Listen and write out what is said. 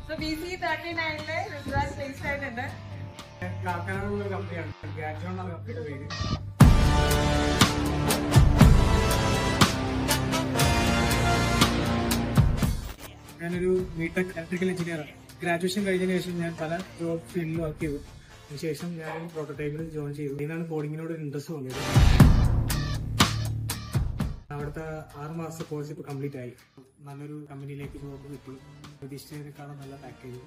so B C thirty നയനിലെ Rudraj place ആയിട്ടുണ്ട് കാക്കാനുള്ള കമ്പനിയാണ് ഗ്രാജുവൽ എന്നാണ് കമ്പനിയുടെ പേര് ഞാനൊരു ബിടെക് ഇലക്ട്രിക്കൽ എഞ്ചിനീയറാണ് ഗ്രാജുവേഷൻ കഴിഞ്ഞതിന് ശേഷം ഞാൻ പല ജോബ് ഫീൽഡിൽ വർക്ക് ചെയ്തു അതിനുശേഷം ഞാൻ പ്രോട്ടോടൈപ്പിൽ ജോയിൻ ചെയ്തു ഇതിനാണ് കോഡിങ്ങിനോട് ഒരു ഇൻട്രസ്റ്റ് തോന്നിയത് അവിടുത്തെ ആറ് മാസത്തെ കോഴ്സ് ഇപ്പോൾ കംപ്ലീറ്റ് ആയി നല്ലൊരു കമ്പനിയിലേക്ക് ജോബ് കിട്ടി പ്രതീക്ഷിച്ചതിനേക്കാളും നല്ല പാക്കേജ്